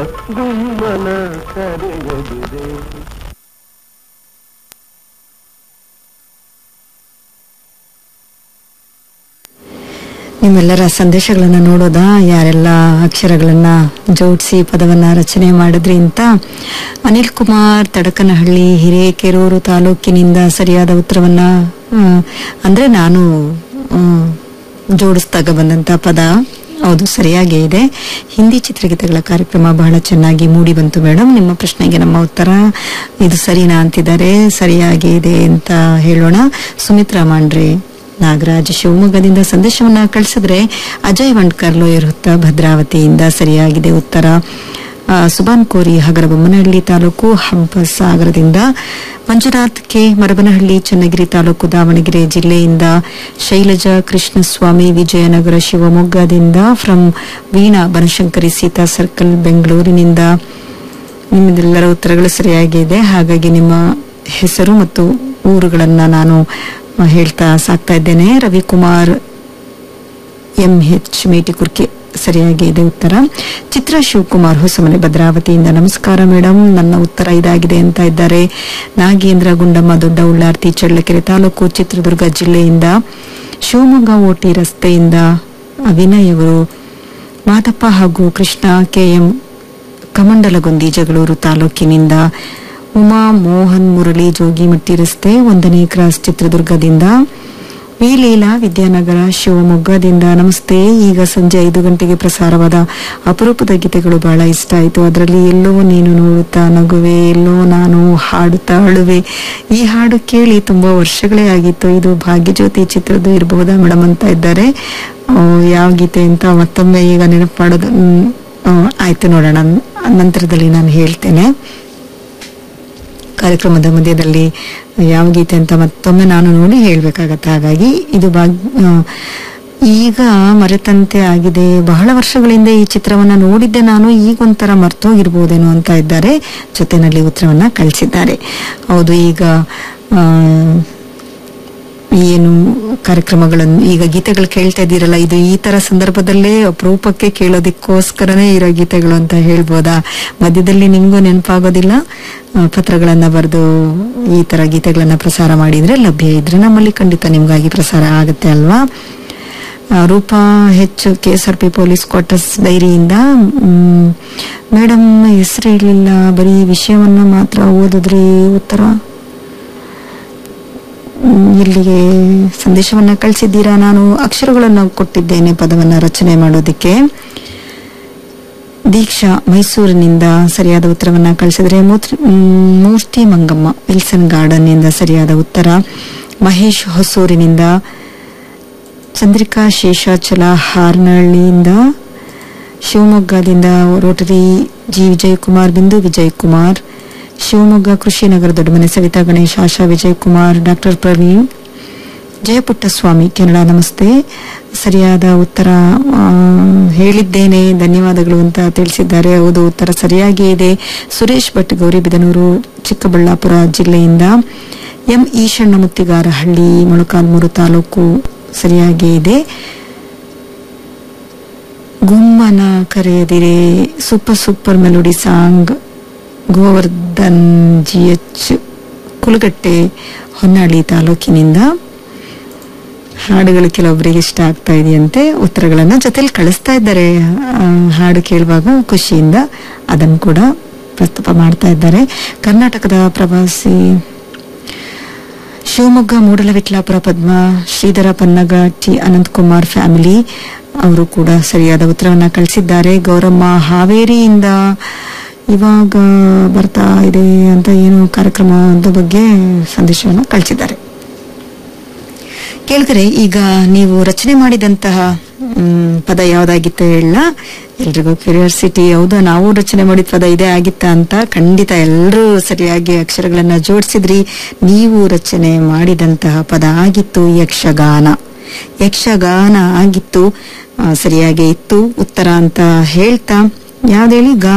ಗುಮ್ಮನ ಕರೆಯದಿದೆ ನಿಮ್ಮೆಲ್ಲರ ಸಂದೇಶಗಳನ್ನ ನೋಡೋದಾ ಯಾರೆಲ್ಲ ಅಕ್ಷರಗಳನ್ನ ಜೋಡಿಸಿ ಪದವನ್ನ ರಚನೆ ಮಾಡಿದ್ರಿ ಅಂತ ಅನಿಲ್ ಕುಮಾರ್ ತಡಕನಹಳ್ಳಿ ಹಿರೇಕೆರೂರು ತಾಲೂಕಿನಿಂದ ಸರಿಯಾದ ಉತ್ತರವನ್ನ ಆ, ಅಂದ್ರೆ ನಾನು ಆ, ಜೋಡಿಸ್ದಾಗ ಬಂದಂತ ಪದ ಹೌದು ಸರಿಯಾಗೇ ಇದೆ ಹಿಂದಿ ಚಿತ್ರಗೀತೆಗಳ ಕಾರ್ಯಕ್ರಮ ಬಹಳ ಚೆನ್ನಾಗಿ ಮೂಡಿ ಬಂತು ಮೇಡಮ್ ನಿಮ್ಮ ಪ್ರಶ್ನೆಗೆ ನಮ್ಮ ಉತ್ತರ ಇದು ಸರಿನಾ ಅಂತಿದ್ದಾರೆ ಸರಿಯಾಗಿ ಇದೆ ಅಂತ ಹೇಳೋಣ ಸುಮಿತ್ರಾ ಮಾಂಡ್ರೆ ನಾಗರಾಜ್ ಶಿವಮೊಗ್ಗದಿಂದ ಸಂದೇಶವನ್ನ ಕಳಿಸಿದ್ರೆ ಅಜಯ್ ವಂಡ್ಕರ್ ಲೋಯರ್ ಹುತ್ತ ಭದ್ರಾವತಿಯಿಂದ ಸರಿಯಾಗಿದೆ ಉತ್ತರ ಆ, ಸುಬಾನ್ ಕೋರಿ ಹಗರಬೊಮ್ಮನಹಳ್ಳಿ ತಾಲೂಕು ಹಂಪಸಾಗರದಿಂದ ಮಂಜುನಾಥ್ ಕೆ ಮರಬನಹಳ್ಳಿ ಚನ್ನಗಿರಿ ತಾಲೂಕು ದಾವಣಗೆರೆ ಜಿಲ್ಲೆಯಿಂದ ಶೈಲಜಾ ಕೃಷ್ಣಸ್ವಾಮಿ ವಿಜಯನಗರ ಶಿವಮೊಗ್ಗದಿಂದ ಫ್ರಮ್ ವೀಣಾ ಬನಶಂಕರಿ ಸೀತಾ ಸರ್ಕಲ್ ಬೆಂಗಳೂರಿನಿಂದ ನಿಮ್ಮೆಲ್ಲರ ಉತ್ತರಗಳು ಸರಿಯಾಗಿದೆ ಹಾಗಾಗಿ ನಿಮ್ಮ ಹೆಸರು ಮತ್ತು ಊರುಗಳನ್ನ ನಾನು ಆ, ಹೇಳ್ತಾ ಸಾಕ್ತಾ ಇದ್ದೇನೆ ರವಿಕುಮಾರ್ ಎಂ ಎಚ್ ಮೇಟಿಕುರ್ಕೆ ಸರಿಯಾಗಿ ಇದೆ ಉತ್ತರ ಚಿತ್ರ ಶಿವಕುಮಾರ್ ಹೊಸಮನೆ ಭದ್ರಾವತಿಯಿಂದ ನಮಸ್ಕಾರ ಮೇಡಮ್ ನನ್ನ ಉತ್ತರ ಇದಾಗಿದೆ ಅಂತ ಇದ್ದಾರೆ ನಾಗೇಂದ್ರ ಗುಂಡಮ್ಮ ದೊಡ್ಡ ಉಳ್ಳಾರ್ತಿ ಚಳ್ಳಕೆರೆ ತಾಲೂಕು ಚಿತ್ರದುರ್ಗ ಜಿಲ್ಲೆಯಿಂದ ಶಿವಮೊಗ್ಗ ಓಟಿ ರಸ್ತೆಯಿಂದ ವಿನಯ್ ಅವರು ಮಾದಪ್ಪ ಹಾಗೂ ಕೃಷ್ಣ ಕೆಎಂ ಕಮಂಡಲಗೊಂದಿ ಜಗಳೂರು ತಾಲೂಕಿನಿಂದ ಉಮಾ ಮೋಹನ್ ಮುರಳಿ ಜೋಗಿಮಟ್ಟಿ ರಸ್ತೆ ಒಂದನೇ ಕ್ರಾಸ್ ಚಿತ್ರದುರ್ಗದಿಂದ ವಿ ಲೀಲಾ ವಿದ್ಯಾನಗರ ಶಿವಮೊಗ್ಗದಿಂದ ನಮಸ್ತೆ ಈಗ ಸಂಜೆ ಐದು ಗಂಟೆಗೆ ಪ್ರಸಾರವಾದ ಅಪರೂಪದ ಗೀತೆಗಳು ಬಹಳ ಇಷ್ಟ ಆಯಿತು ಅದರಲ್ಲಿ ಎಲ್ಲೋ ನೀನು ನೋಡುತ್ತಾ ನಗುವೆ ಎಲ್ಲೋ ನಾನು ಹಾಡುತ್ತಾ ಅಳುವೆ ಈ ಹಾಡು ಕೇಳಿ ತುಂಬಾ ವರ್ಷಗಳೇ ಆಗಿತ್ತು ಇದು ಭಾಗ್ಯಜ್ಯೋತಿ ಚಿತ್ರದ ಇರಬಹುದಾ ಮೇಡಮ್ ಅಂತ ಇದ್ದಾರೆ ಆ, ಯಾವ ಗೀತೆ ಅಂತ ಮತ್ತೊಮ್ಮೆ ಈಗ ನೆನಪು ಮಾಡೋದು ಮ್, ಆ, ಆಯ್ತು ನೋಡೋಣ ನಂತರದಲ್ಲಿ ನಾನು ಹೇಳ್ತೇನೆ ಕಾರ್ಯಕ್ರಮದ ಮಧ್ಯದಲ್ಲಿ ಯಾವ ಗೀತೆ ಅಂತ ಮತ್ತೊಮ್ಮೆ ನಾನು ನೋಡಿ ಹೇಳ್ಬೇಕಾಗತ್ತೆ ಹಾಗಾಗಿ ಇದು ಭಾಗ್- ಆ, ಈಗ ಮರೆತಂತೆ ಆಗಿದೆ ಬಹಳ ವರ್ಷಗಳಿಂದ ಈ ಚಿತ್ರವನ್ನ ನೋಡಿದ್ದೆ ನಾನು ಈಗ ಒಂಥರ ಮರ್ತೋಗಿರ್ಬೋದೇನೋ ಅಂತ ಇದ್ದಾರೆ ಜೊತೆನಲ್ಲಿ ಉತ್ತರವನ್ನ ಕಳಿಸಿದ್ದಾರೆ ಹೌದು ಈಗ ಆ, ಏನು ಕಾರ್ಯಕ್ರಮಗಳನ್ನು ಈಗ ಗೀತೆಗಳು ಕೇಳ್ತಾ ಇದ್ದೀರಲ್ಲ ಇದು ಈ ತರ ಸಂದರ್ಭದಲ್ಲೇ ಅಪರೂಪಕ್ಕೆ ಕೇಳೋದಕ್ಕೋಸ್ಕರನೇ ಇರೋ ಗೀತೆಗಳು ಅಂತ ಹೇಳ್ಬೋದಾ ಮಧ್ಯದಲ್ಲಿ ನಿಮ್ಗೂ ನೆನಪಾಗೋದಿಲ್ಲ ಆ, ಪತ್ರಗಳನ್ನ ಬರೆದು ಈ ತರ ಗೀತೆಗಳನ್ನ ಪ್ರಸಾರ ಮಾಡಿದ್ರೆ ಲಭ್ಯ ಇದ್ರೆ ನಮ್ಮಲ್ಲಿ ಖಂಡಿತ ನಿಮ್ಗಾಗಿ ಪ್ರಸಾರ ಆಗುತ್ತೆ ಅಲ್ವಾ ಆ, ರೂಪಾ ಹೆಚ್ಚು K S R P police quarters ಡೈರಿಯಿಂದ ಮೇಡಮ್ ಹೆಸರು ಇರಲಿಲ್ಲ ಬರೀ ವಿಷಯವನ್ನ ಮಾತ್ರ ಓದಿದ್ರಿ ಉತ್ತರ ಮ್, ಇಲ್ಲಿಗೆ ಸಂದೇಶವನ್ನ ಕಳಿಸಿದ್ದೀರಾ ನಾನು ಅಕ್ಷರಗಳನ್ನು ಕೊಟ್ಟಿದ್ದೇನೆ ಪದವನ್ನ ರಚನೆ ಮಾಡೋದಕ್ಕೆ ದೀಕ್ಷಾ ಮೈಸೂರಿನಿಂದ ಸರಿಯಾದ ಉತ್ತರವನ್ನ ಕಳಿಸಿದ್ರೆ ಮೂರ್ತಿ- ಮ್, ಮೂರ್ತಿ ಮಂಗಮ್ಮ ವಿಲ್ಸನ್ ಗಾರ್ಡನ್ ನಿಂದ ಸರಿಯಾದ ಉತ್ತರ ಮಹೇಶ್ ಹೊಸೂರಿನಿಂದ ಚಂದ್ರಿಕಾ ಶೇಷಾಚಲ ಹಾರ್ನಹಳ್ಳಿಯಿಂದ ಶಿವಮೊಗ್ಗದಿಂದ ರೋಟರಿ ಜಿ ವಿಜಯ್ ಕುಮಾರ್ ಬಿಂದು ವಿಜಯ್ ಕುಮಾರ್ ಶಿವಮೊಗ್ಗ ಕೃಷಿ ನಗರ ದೊಡ್ಡಮನೆ ಸವಿತಾ ಗಣೇಶ್ ಆಶಾ ವಿಜಯ್ ಕುಮಾರ್ ಡಾಕ್ಟರ್ ಪ್ರವೀಣ್ ಜಯಪುಟ್ಟಸ್ವಾಮಿ ಕೆನಡಾ ನಮಸ್ತೆ ಸರಿಯಾದ ಉತ್ತರ ಆ, ಹೇಳಿದ್ದೇನೆ ಧನ್ಯವಾದಗಳು ಅಂತ ತಿಳಿಸಿದ್ದಾರೆ ಹೌದು ಉತ್ತರ ಸರಿಯಾಗಿ ಇದೆ ಸುರೇಶ್ ಭಟ್ ಗೌರಿಬಿದನೂರು ಚಿಕ್ಕಬಳ್ಳಾಪುರ ಜಿಲ್ಲೆಯಿಂದ ಎಂ ಈಶಣ್ಣ ಮುತ್ತಿಗಾರಹಳ್ಳಿ ಮೊಳಕಾಲ್ಮೂರು ತಾಲೂಕು ಸರಿಯಾಗಿ ಇದೆ ಗುಮ್ಮನ ಕರೆಯದಿರೆ super super melody song Govardhan G H Kulagatte Honnali ತಾಲೂಕಿನಿಂದ ಹಾಡುಗಳು ಕೆಲವೊಬ್ಬರಿಗೆ ಇಷ್ಟ ಆಗ್ತಾ ಇದೆಯಂತೆ ಉತ್ತರಗಳನ್ನ ಜೊತೆಲಿ ಕಳಿಸ್ತಾ ಇದ್ದಾರೆ ಆ, ಹಾಡು ಕೇಳುವಾಗ ಖುಷಿಯಿಂದ ಅದನ್ನು ಕೂಡ ಪ್ರಸ್ತುತ ಮಾಡ್ತಾ ಇದ್ದಾರೆ ಕರ್ನಾಟಕದ ಪ್ರವಾಸಿ ಶಿವಮೊಗ್ಗ ಮೂಡಲವಿಟ್ಲಾಪುರ ಪದ್ಮ ಶ್ರೀಧರ ಪನ್ನಗ ಟಿ ಅನಂತಕುಮಾರ್ ಫ್ಯಾಮಿಲಿ ಅವರು ಕೂಡ ಸರಿಯಾದ ಉತ್ತರವನ್ನ ಕಳಿಸಿದ್ದಾರೆ ಗೌರಮ್ಮ ಹಾವೇರಿಯಿಂದ ಇವಾಗ ಬರ್ತಾ ಇದೆ ಅಂತ ಏನು ಕಾರ್ಯಕ್ರಮದ ಬಗ್ಗೆ ಸಂದೇಶವನ್ನು ಕಳಿಸಿದ್ದಾರೆ ಕೇಳಿದರೆ ಈಗ ನೀವು ರಚನೆ ಮಾಡಿದಂತಹ ಮ್, ಪದ ಯಾವ್ದಾಗಿತ್ತು ಹೇಳ ಎಲ್ರಿಗೂ ಕ್ಯೂರಿಯಾಸಿಟಿ ಹೌದಾ ನಾವು ರಚನೆ ಮಾಡಿದ ಪದ ಇದೇ ಆಗಿತ್ತಾ ಅಂತ ಖಂಡಿತ ಎಲ್ಲರೂ ಸರಿಯಾಗಿ ಅಕ್ಷರಗಳನ್ನ ಜೋಡಿಸಿದ್ರಿ ನೀವು ರಚನೆ ಮಾಡಿದಂತಹ ಪದ ಆಗಿತ್ತು ಯಕ್ಷಗಾನ ಯಕ್ಷಗಾನ ಆಗಿತ್ತು ಆ, ಸರಿಯಾಗಿ ಇತ್ತು ಉತ್ತರ ಅಂತ ಹೇಳ್ತಾ ಯಾವ್ದೇಳಿ ಗಾ